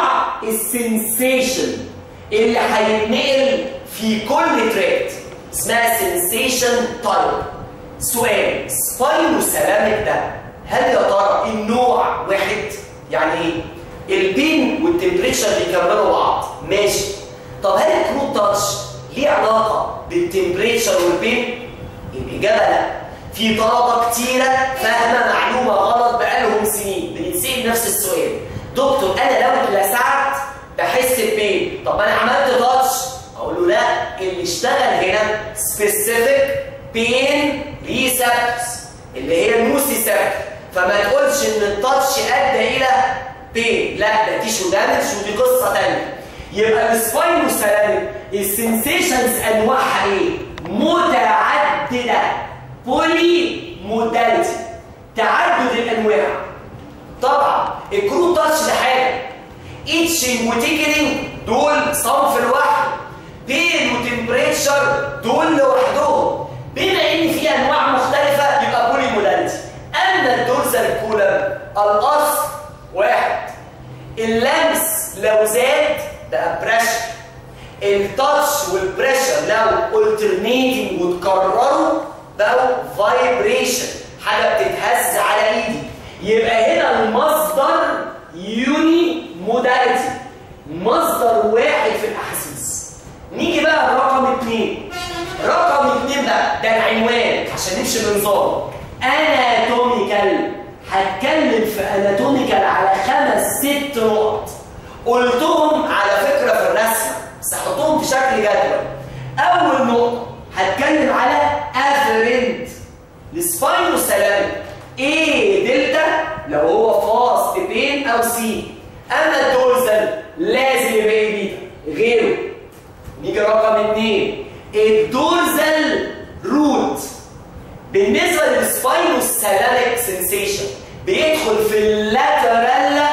السنسيشن اللي هيتنقل في كل تراك اسمها سنسيشن تايب سؤال سباينو سيراميك ده هل يا ترى النوع واحد يعني ايه البين والتمبريتشر بيكملوا بعض ماشي طب هل الكروت تاتش ليه علاقه بالتمبريتشر والبين الاجابه لا في طلبه كتيره فاهمه معلومه غلط بقالهم سنين بنتسال نفس السؤال دكتور انا لو اتلسعت بحس ببين طب انا عملت تاتش اقول له لا اللي اشتغل هنا سبيسيفيك بين ريسبتورز اللي هي النوسيسبتور فما تقولش ان التاتش ادى الى بين لا ده تيشو دامج ودي قصه ثانيه يبقى السباينو سيراميك السنسيشنز انواعها ايه؟ متعدده بولي موداليتي تعدد الانواع طبعا الكروت تاتش ده حاجه ايتشنج وتيكلينج دول صنف لوحده بين وتمبريتشر دول لوحدهم بما ان في انواع مختلفه يبقى بولي موداليتي اما الدورزال كولم الاصل واحد اللمس لو زاد ده بريشر التاتش والبريشر لو الترنيتنج وتكرروا بقوا فايبريشن حاجه بتتهز على ايدي يبقى هنا المصدر يوني موداليتي مصدر واحد في الاحاسيس نيجي بقى لرقم اثنين رقم اثنين بقى ده العنوان عشان نمشي بنظام اناتوميكال هتكلم في اناتوميكال على خمس ست نقط قلتهم على فكره في الرسمه بس هحطهم في شكل جدول اول نقطه هتكلم على افرنت السباينو سلامي ايه دلتا لو هو فاست بين او سي اما الدورزل لازم يبقى ايه بيتا غيره نيجي رقم اثنين الدورزل روت بالنسبه السباينوسالاميك سنسيشن بيدخل في اللاترال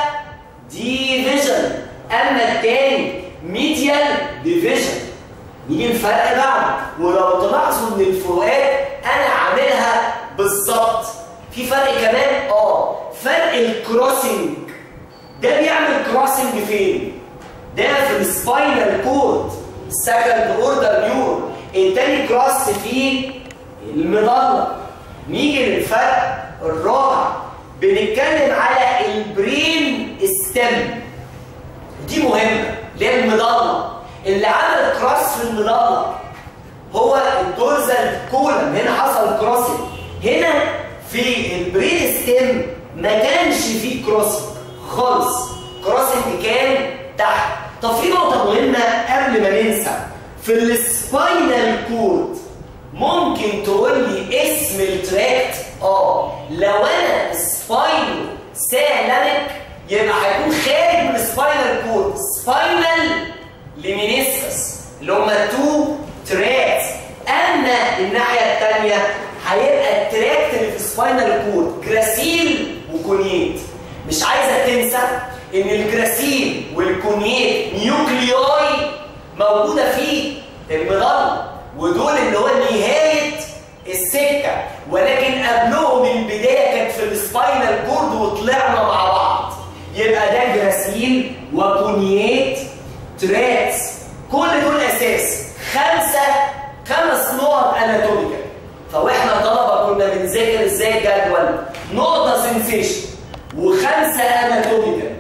ديفيجن اما التاني ميديال ديفيجن نيجي الفرق بعد ولو تلاحظوا ان الفروقات انا عاملها بالظبط في فرق كمان اه فرق الكروسنج ده بيعمل كروسنج فين ده في السباينال كورد سكند اوردر نيورون التاني كروس في المظله نيجي للفرق الرابع بنتكلم على البرين ستيم دي مهمه اللي هي المظله اللي عمل كروس في المظله هو الدورزال كولم هنا حصل كروسنج هنا في البرين ستيم ما كانش فيه كروسنج خالص كروسنج كان تحت طب في نقطه مهمه قبل ما ننسى في السباينال كورد ممكن تقول لي اسم التراكت اه لو انا سباينو سالمك يبقى هيكون خارج من السباينال كورد سباينال لمينيسكس اللي هما تو تراكت اما الناحيه الثانيه هيبقى التراكت اللي في السباينال كورد جراسيل وكونيت مش عايزك تنسى ان الجراسيل والكونيت نيوكلياي موجوده في المظله ودول اللي هو نهايه السكه ولكن قبلهم البدايه كانت في السباينال كورد وطلعنا مع بعض يبقى ده جراسيل وكونيت تراكس كل دول اساس خمسه خمس نقط اناتوميكال فواحنا طلبه كنا بنذاكر ازاي الجدول نقطه سنسيشن وخمسه اناتوميكال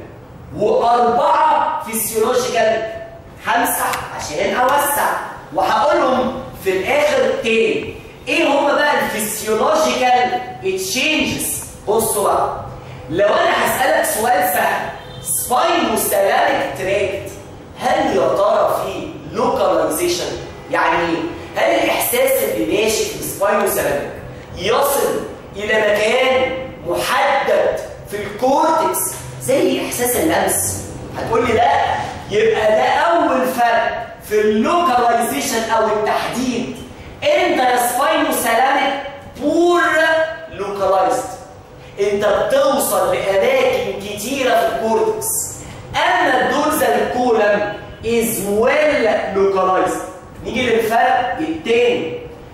واربعه فيسيولوجيكال همسح عشان اوسع وهقولهم في الاخر تاني ايه هما بقى الفسيولوجيكال تشينجز بصوا بقى لو انا هسالك سؤال سهل سباينوسالاميك تراكت هل يا ترى في لوكاليزيشن يعني ايه هل الاحساس اللي ماشي في السباينوسالاميك يصل الى مكان محدد في الكورتكس زي احساس اللمس هتقول لي لا يبقى ده اول فرق في اللوكاليزيشن او التحديد انت يا سباينوسالاميك بور لوكالايزد انت بتوصل لاماكن كتيره في الكورتكس اما الدورزال كولم از ويل لوكالايزد نيجي للفرق التاني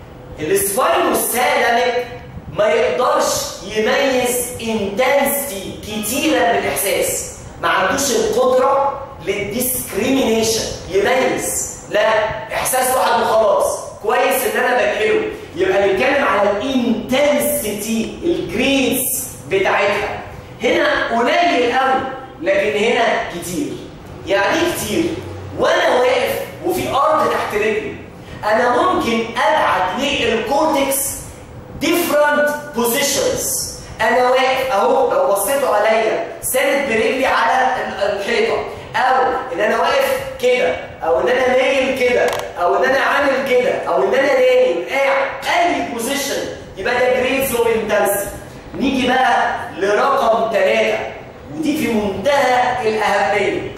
السباينوسالاميك ما يقدرش يميز انتنسيتي كتيره من الاحساس ما عندوش القدره للديسكريمينيشن يميز لا احساس واحد وخلاص كويس ان انا بنقله يبقى نتكلم على الانتنسيتي الجريدز بتاعتها هنا قليل قوي لكن هنا كتير يعني ايه كتير وانا واقف وفي ارض تحت رجلي انا ممكن ابعت للكورتكس different positions انا واقف اهو لو بصيتوا عليا ساند برجلي على الحيطه او ان انا واقف كده او ان انا نايم كده او ان انا عامل كده او ان انا نايم قاعد اي بوزيشن يبقى ده جريدز اوف انتنسيتي نيجي بقى لرقم ثلاثة ودي في منتهى الأهمية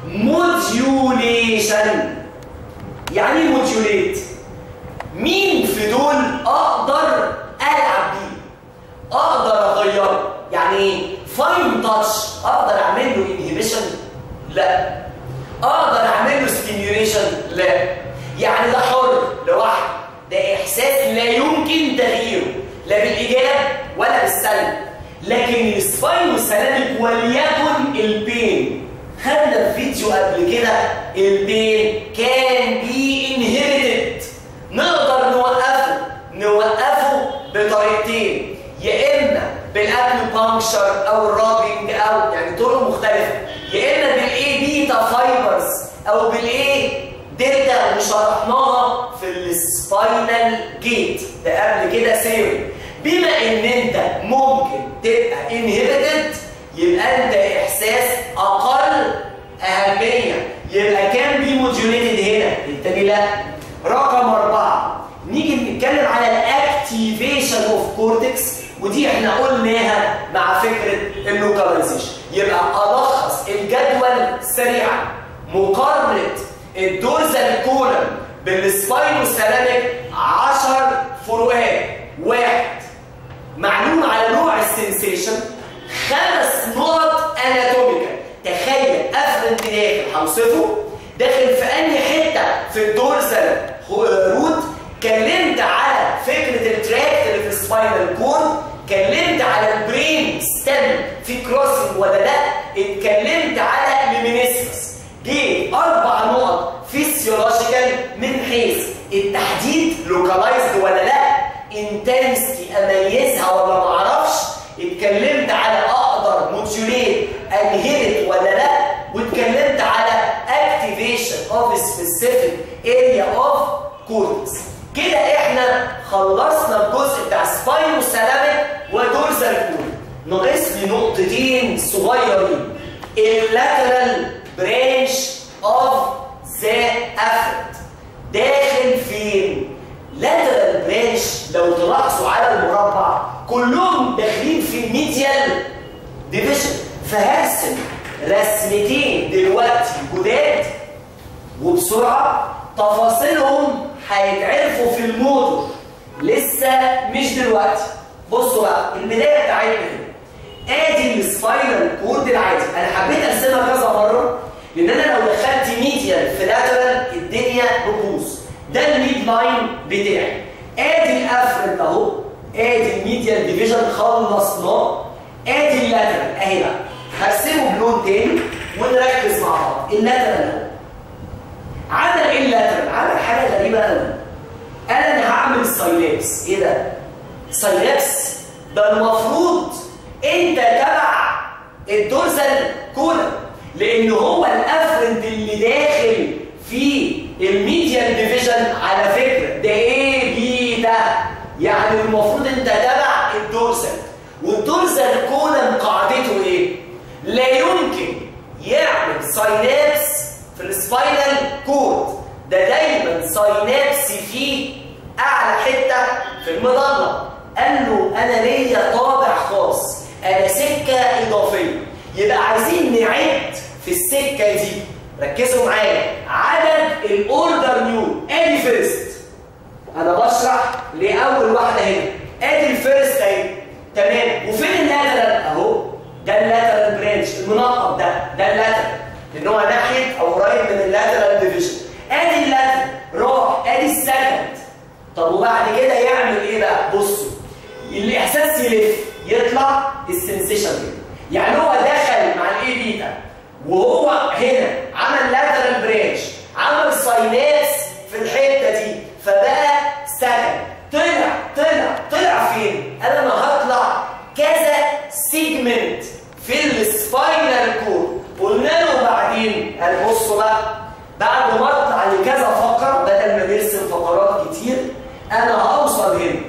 موديوليشن يعني ايه موديوليت مين في دول اقدر العب بيه اقدر اغيره يعني ايه فاين تاتش اقدر اعمل له انهبيشن لا اقدر اعمل له ستيميوليشن لا يعني ده حر لوحده ده احساس لا يمكن تغييره لا بالايجاب ولا بالسلب لكن السباينوسالاميك وليكن البين خدنا في فيديو قبل كده البين كان بي انهبيتد نقدر نوقفه نوقفه بطريقتين يا اما بالاكيوبانكشر او الرابنج او يعني طرق مختلفه يا اما بالاي بيتا فايبرز او بالاي دلتا وشرحناها في السباينال جيت ده قبل كده سيري بما ان انت ممكن تبقى انهبيتد يبقى انت احساس اقل اهميه يبقى كان بي موديوليتد هنا التاني لا رقم اربعه نيجي نتكلم على الاكتيفيشن اوف كورتكس ودي احنا قلناها مع فكره اللوكاليزيشن يبقى الخص الجدول سريعا مقارنه الدورزال كولم بالسباينوسالاميك 10 فروقات واحد ما سنسيشن خمس نقط اناتوميكال تخيل افرنت داخل هوصفه داخل في انهي حته في الدورسال روت كلمت على فكره التراكت اللي في السباينال كون اتكلمت على البرين ستيم في كروسنج ولا لا اتكلمت على ليمينيسمس جيت اربع نقط فيسيولوجيكال من حيث التحديد لوكالايزد ولا لا انتنستي اميزها ولا ما اعرفش اتكلمت على اقدر موديوليت انهيلت ولا لا واتكلمت على اكتيفيشن اوف سبيسيفيك اريا اوف كورتكس كده احنا خلصنا الجزء بتاع سباينو سلامك ودورزال كول ناقص لي نقطتين صغيرين اللاترال برانش اوف ذا افرت داخل فين لاترال برانش لو تلاحظوا على المربع كلهم داخلين في الميديال ديفيجن فهرسم رسمتين دلوقتي جداد وبسرعه تفاصيلهم هيتعرفوا في الموتور لسه مش دلوقتي بصوا بقى البدايه بتاعتنا هنا ادي السبايرال كورد العادي انا حبيت ارسمها كذا مره لان انا لو دخلت ميديال في لاترال الدنيا بتبوظ ده الميد لاين بتاعي ادي الافرد اهو ادي الميديال ديفيجن خلصناه ادي اللاترال اهي بقى هرسمه بلون تاني ونركز مع بعض اللاترال اهو عمل ايه اللاترال؟ عمل حاجه غريبه قوي قال انا هعمل سايلابس ايه ده؟ سايلابس ده المفروض انت تبع الدورزال كولا لان هو الافرنت اللي داخل في الميديال ديفيجن على فكره ده ايه بي ده يعني المفروض انت تبع الدورزال والدورزال كولا قاعدته ايه؟ لا يمكن يعمل ساينابس في السباينال كورد ده دايما ساينابس فيه اعلى حته في المظله قال له انا ليا طابع خاص انا سكه اضافيه يبقى عايزين نعد في السكه دي ركزوا معايا عدد الاوردر نيون ادي فيرست انا بشرح لاول واحده هنا ادي الفيرست اهي تمام وفين اللاترال اهو ده اللاترال برانش المنقط ده ده اللاترال لان هو ناحيه او قريب من اللاترال ديفيجن ادي اللاترال راح ادي السكند طب وبعد كده يعمل ايه بقى بصوا الاحساس يلف يطلع السنسيشن كده يعني هو دخل مع الاي بيتا وهو هنا عمل لاترال برانش عمل ساينابس في الحته دي فبقى سكند طلع طلع طلع فين قال انا هطلع كذا سيجمنت في السباينال كورد قلنا له بعدين قال بصوا بقى بعد ما اطلع لكذا فقره بدل ما نرسم فقرات كتير انا هوصل هنا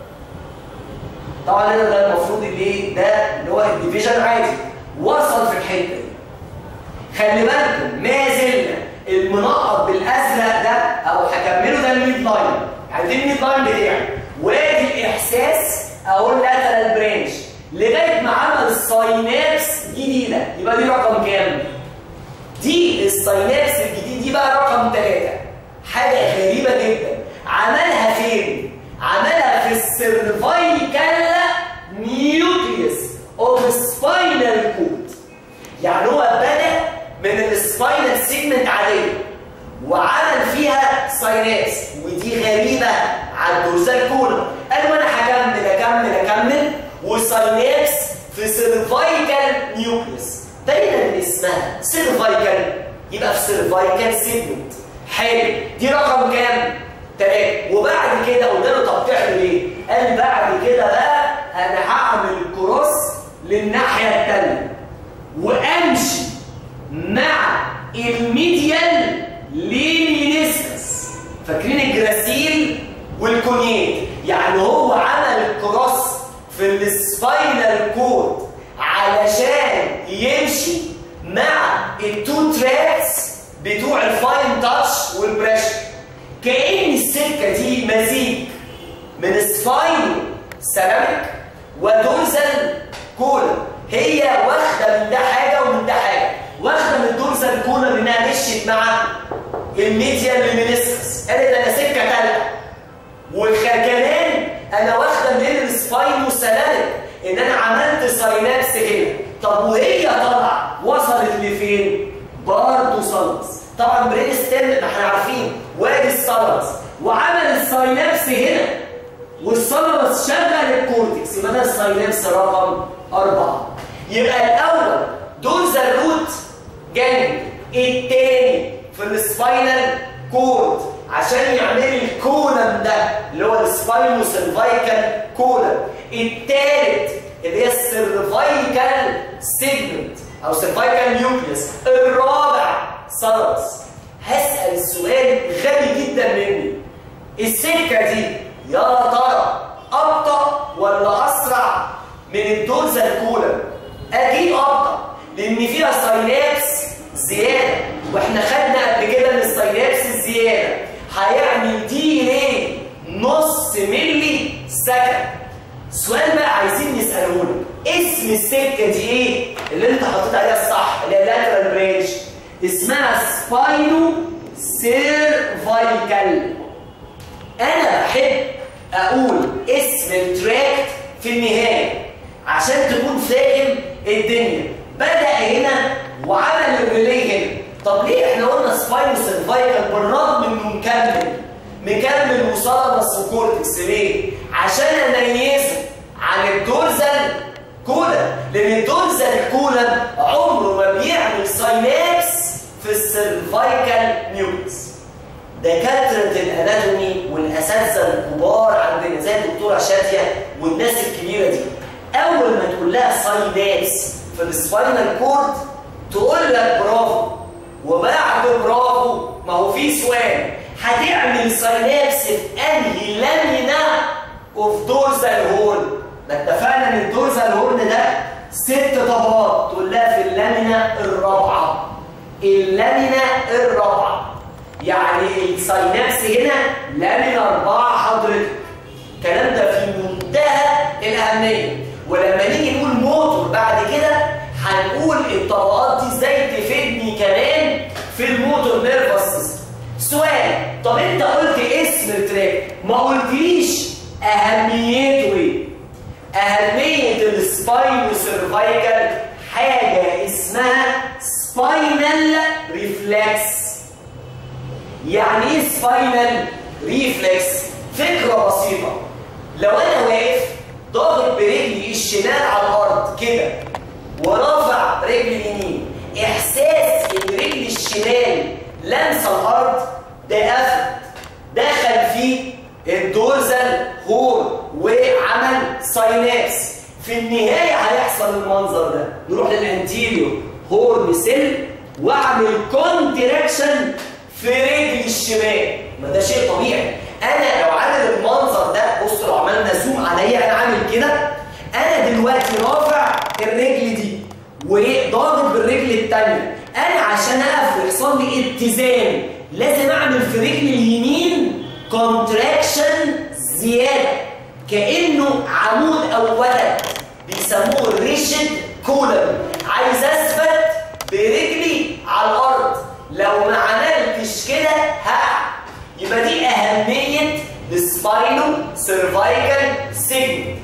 طبعا هنا ده المفروض اللي ده اللي هو الديفيجن عادي وصل في الحته دي خلي بالكم ما زلنا المنقط بالازرق ده او هكمله ده الميد لاين يعني دي الميد لاين بتاعي وادي الاحساس اهو اللاترال برانش لغايه ما عمل ساينابس جديده يبقى دي رقم كام؟ دي الساينابس الجديد دي بقى رقم ثلاثه حاجه غريبه جدا عملها فين؟ عملها في السيرفايكال نيوكليوس اوف سباينال كود يعني هو بدا من السباينال سيجمنت عاديه وعمل فيها ساينابس ودي غريبه على الدورسال كولا قال وانا هكمل اكمل اكمل وساينابس في سيرفايكال نيوكليوس باينه من اسمها سيرفايكال يبقى في سيرفايكال سيجمنت حلو دي رقم كام؟ تمام وبعد كده قلنا له طب تعمل ايه؟ قال بعد كده بقى انا هعمل كروس للناحيه الثانيه وامشي مع الميديال ليمينيسمس فاكرين الجراسيل والكونيت يعني هو عمل الكروس في السباينال كود علشان يمشي مع التو تراكس بتوع الفاين تاتش والبريشر كأن السكة دي مزيج من سباين سيراميك ودورزال كولا هي واخدة من ده حاجة ومن ده حاجة واخدة من دورزال كولا منها مشيت مع الميديال ليمينيسكس قالت انا سكة تالتة وكمان انا واخدة من السباينوسالاميك ان انا عملت ساينابس هنا طب وهي طالعه وصلت لفين برضه سالمس طبعا برين ستيم ما احنا عارفين وادي السالمس وعمل الساينابس هنا والسالمس شغل الكورتكس يبقى ده الساينابس رقم أربعة يبقى الأول دول الروت جانب التاني في السباينال كورد عشان يعمل الكولم ده اللي هو السباينو سيرفايكال كولم التالت اللي هي السيرفايكال سيجمنت او سيرفايكال نيوكليس الرابع سالس هسأل السؤال غبي جدا مني السكة دي يا ترى أبطأ ولا أسرع من الدوزة الكولم أكيد أبطأ لأن فيها ساينابس زيادة واحنا خدنا قبل كده ان الساينابس الزيادة هيعمل دي ليه نص ملي سكند سؤال بقى عايزين نسأله لك اسم السكة دي ايه اللي انت حطيت عليها الصح اللي هي لاترال برانش اسمها سباينو سيرفايكال انا بحب اقول اسم التراكت في النهايه عشان تكون فاهم الدنيا بدا هنا وعمل الريلي هنا طب ليه احنا قلنا سباينو سيرفايكال بالرغم انه مكمل مكمل وصلبس وكورتكس ليه عشان اميزه عن الدورزال كولا لان الدورزال كولا عمره ما بيعمل ساينابس في السيرفايكال نيوكليس دكاتره الاناتومي والاساتذه الكبار عندنا زي الدكتوره شاديه والناس الكبيره دي اول ما تقول لها ساينابس في السباينال كورد تقول لك برافو وبعد برافو ما هو في سؤال هتعمل ساينابس في انهي لامينا اوف دورزال هورن ما اتفقنا ان الدورزال هورن ده ست طبقات تقول لها في اللامينا الرابعه اللامينا الرابعه يعني الساينابس هنا لامينا اربعه حضرتك الكلام ده في منتهى الاهميه ولما نيجي نقول موتور بعد كده هنقول الطبقات دي ازاي تفيدني كمان في الموتور نيرفس سيستم سؤال طب انت قلت اسم التراك ما قلتليش اهميته ايه اهميه السباينو سيرفايكال حاجه اسمها سباينال ريفلكس يعني ايه سباينال ريفلكس فكره بسيطه لو انا واقف ضاغط برجلي الشمال على الارض كده ورافع رجلي اليمين احساس ان رجلي الشمال لمسه الارض ده افد دخل فيه الدورزال هور وعمل ساينابس في النهايه هيحصل المنظر ده نروح للانتيريور هورن سيل واعمل كونتراكشن في رجلي الشمال ما ده شيء طبيعي انا لو عامل المنظر ده بص لو عملنا زوم عليا انا عامل كده انا دلوقتي رافع الرجل دي وضاغط بالرجل الثانيه انا عشان اقف ويحصل لي اتزان لازم اعمل في رجلي اليمين كونتراكشن زياده كانه عمود او ولد بيسموه الريشد كولم عايز اثبت برجلي على الارض لو ما عملتش كده هقع يبقى دي اهميه السباينو سيرفايكال سيجمنت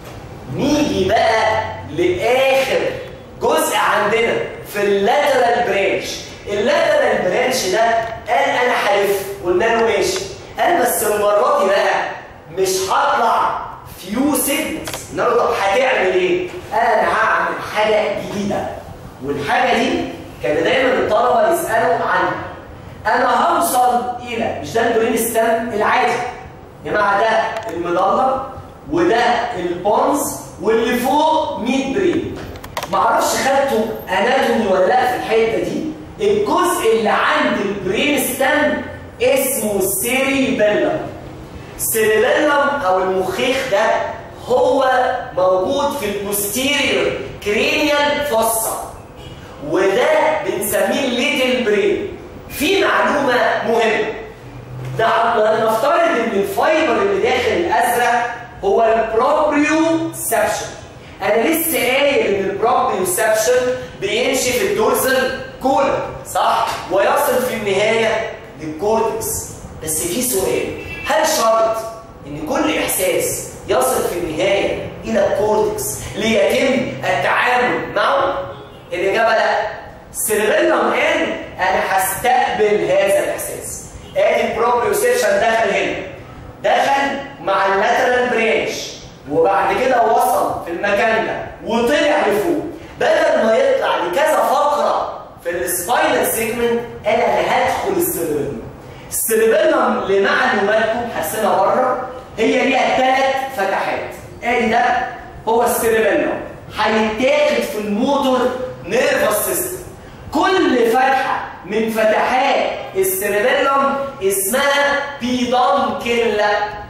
نيجي بقى لاخر جزء عندنا في اللاترال برانش اللاترال برانش ده قال انا هلف قلنا له ماشي قال بس المره دي بقى مش هطلع فيو سيجمنتس قلنا له طب هتعمل ايه؟ قال انا هعمل حاجه جديده والحاجه دي كان دايما الطلبه يسالوا عنها انا هوصل الى مش ده البرين ستام العادي يا جماعه ده المضلم وده البونز واللي فوق 100 برين معرفش خدته اناتومي ولا لا في الحته دي الجزء اللي عند البرين ستام اسمه السيريبيلم السيريبيلم او المخيخ ده هو موجود في البوستيريور كرينيال فوسا وده بنسميه الليتل برين في معلومه مهمه ده نفترض ان الفايبر اللي داخل الازرق هو البروبريوسبشن انا لسه قايل ان البروبريوسبشن بيمشي في الدورسال كولم صح ويصل في النهايه للكورتكس بس في سؤال هل شرط ان كل احساس يصل في النهايه الى الكورتكس ليتم التعامل معه الاجابه لا السيربيلم قال انا هستقبل هذا الاحساس ادي البروبريوسيشن دخل هنا دخل مع اللاترال برانش وبعد كده وصل في المكان ده وطلع لفوق بدل ما يطلع لكذا فقره في السباينال سيجمنت قال انا هدخل السيربيلم السيربيلم لمعلوماتكم هرسمها بره هي ليها ثلاث فتحات ادي ده هو السيربيلم هيتاخد في الموتور نيرفس سيستم كل فتحه من فتحات السيربيلم اسمها بيدانكيلا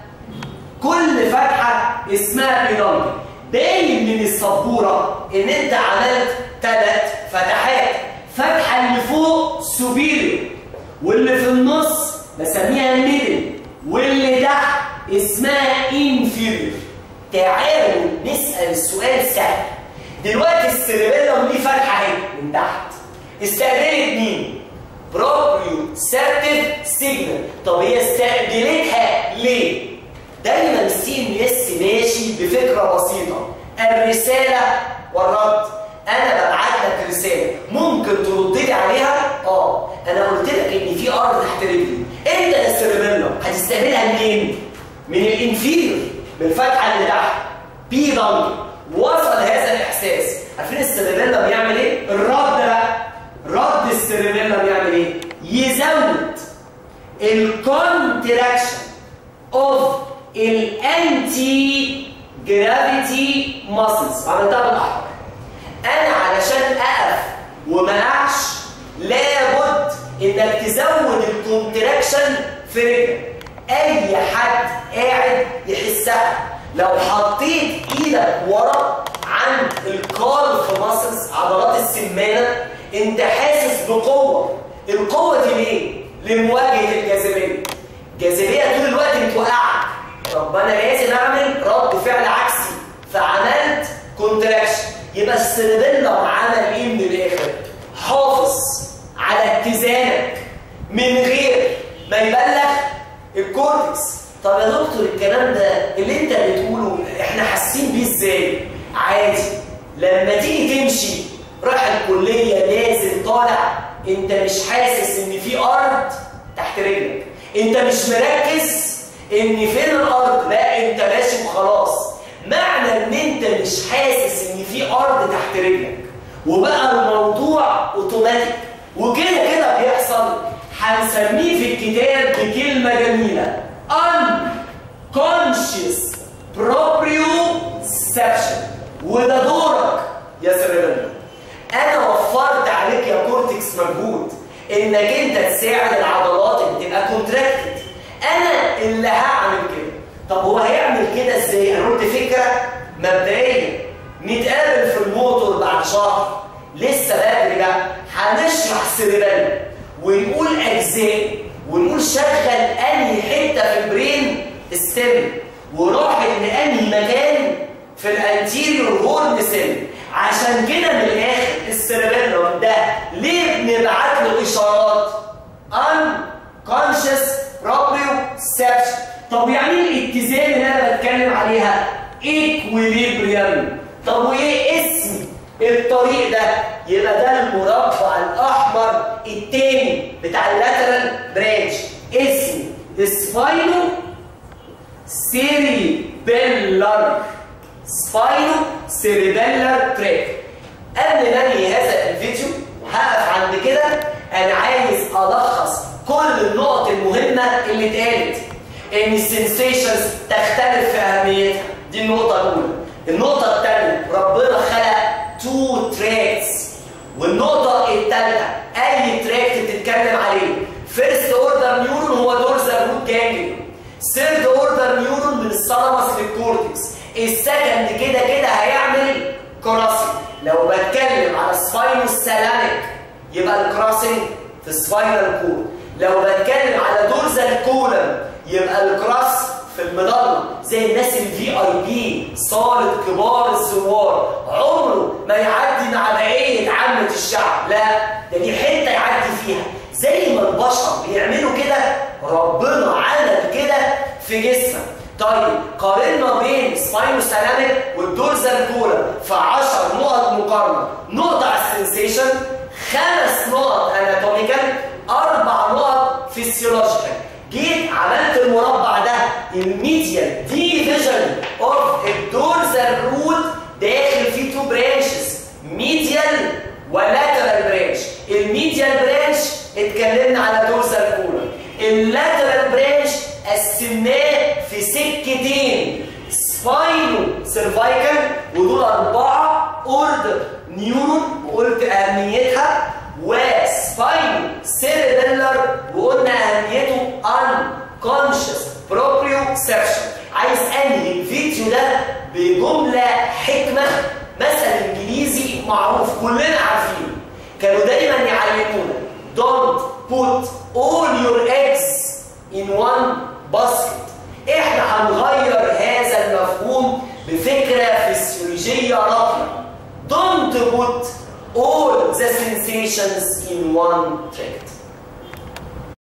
كل فتحه اسمها بيدانكيلا باين من السبوره ان انت عملت ثلاث فتحات فتحه اللي فوق سوبيريور واللي في النص بسميها ميدل واللي تحت اسمها انفيريور تعالوا نسال السؤال سهل دلوقتي السيربيلم ليه فتحه اهي من تحت استقبلت مين؟ بروبريو سيرتيف سيجنال طب هي استقبلتها ليه؟ دايما السي ام اس ماشي بفكره بسيطه الرساله والرد انا ببعت لك رساله ممكن ترد لي عليها اه انا قلت لك ان في ارض تحت رجلي انت يا سيربيلم هتستقبلها منين من الانفيريور من الفتحه اللي تحت بي ضم وصل هذا الاحساس عارفين السيربيلم بيعمل ايه الرد بقى رد السيربيلم بيعمل ايه يزود الكونتراكشن اوف الانتي جرافيتي ماسلز عملتها بالاحمر انا علشان اقف وما اقعش لابد انك تزود الكونتراكشن في رجلك اي حد قاعد يحسها لو حطيت ايدك ورا عند الكالف ماسلز عضلات السمانه انت حاسس بقوه القوه دي ليه لمواجهه الجاذبيه الجاذبيه طول الوقت بتوقعك طب انا لازم اعمل رد فعل عكسي فعملت كونتراكشن يبقى السيربيلم عمل ايه من الاخر حافظ على اتزانك من غير ما يبلغ الكورتكس طب يا دكتور الكلام ده اللي انت بتقوله احنا حاسين بيه ازاي عادي لما تيجي تمشي رايح الكليه نازل طالع انت مش حاسس ان في ارض تحت رجلك انت مش مركز ان فين الارض لا انت ماشي وخلاص معنى ان انت مش حاسس ان في ارض تحت رجلك وبقى الموضوع اوتوماتيك وكده كده بيحصل هنسميه في الكتاب بكلمه جميله unconscious proprioception وده دورك يا سيربيلم انا وفرت عليك يا كورتكس مجهود انك انت تساعد العضلات اللي تبقى كونتراكتد انا اللي هعمل كده طب هو هيعمل كده ازاي انا قلت فكره مبدئيه نتقابل في الموتور بعد شهر لسه بدري بقى هنشرح سيربيلم ونقول اجزاء ونقول شغل انهي حته في البرين ستيم وراح لانهي مكان في الانتيريور هورن سيل عشان كده من الاخر السيربيلم ده ليه بنبعت له اشارات unconscious proprioception طب يعني ايه الاتزان اللي انا بتكلم عليها ايكويليبريم طب وايه اسم الطريق ده يبقى ده المربع الاحمر التاني بتاع اللاترال برانش اسمه سباينو سيريبيلر سباينو سيريبيلر تراك قبل ما انهي هذا الفيديو وهقف عند كده انا عايز الخص كل النقط المهمه اللي اتقالت ان السنسيشنز تختلف في اهميتها دي النقطه الاولى النقطه الثانيه ربنا خلق تو تراكس والنقطه الثالثه اي تراك بتتكلم عليه فيرست اوردر نيورون هو دورزال روت جانجليون ثيرد اوردر نيورون من الثالاموس للكورتكس السكند كده كده هيعمل كراسي لو بتكلم على سباينو سالاميك يبقى الكراسنج في السباينال كور لو بتكلم على دورزال كولم يبقى الكراس في المظله زي الناس الفي اي بي صالة كبار الزوار عمره ما يعدي مع بقيه عامه الشعب لا ده دي حته يعدي فيها زي ما البشر بيعملوا كده ربنا عمل كده في جسمك طيب قارنا بين بين سباينو سلامك والدورزال كولا في 10 نقط مقارنه نقطه على السنسيشن خمس نقط اناتوميكال اربع نقط فيسيولوجيكال جيت عملت المربع ده الميديال ديفيجن اوف الدورزال روت داخل فيه تو برانشز ميديال ولاترال برانش الميديال برانش اتكلمنا على دورزال كولا اللاترال برانش قسمناه في سكتين سباينو سيرفايكال ودول اربعه اوردر نيورون وقلت اهميتها وسباينو سيربيلر وقلنا اهميته unconscious proprioception عايز انهي الفيديو ده بجمله حكمه مثل انجليزي معروف كلنا عارفينه كانوا دايما يعلمونا don't put all your eggs in one basket احنا هنغير هذا المفهوم بفكره فسيولوجيه راقيه don't put all the sensations in one tract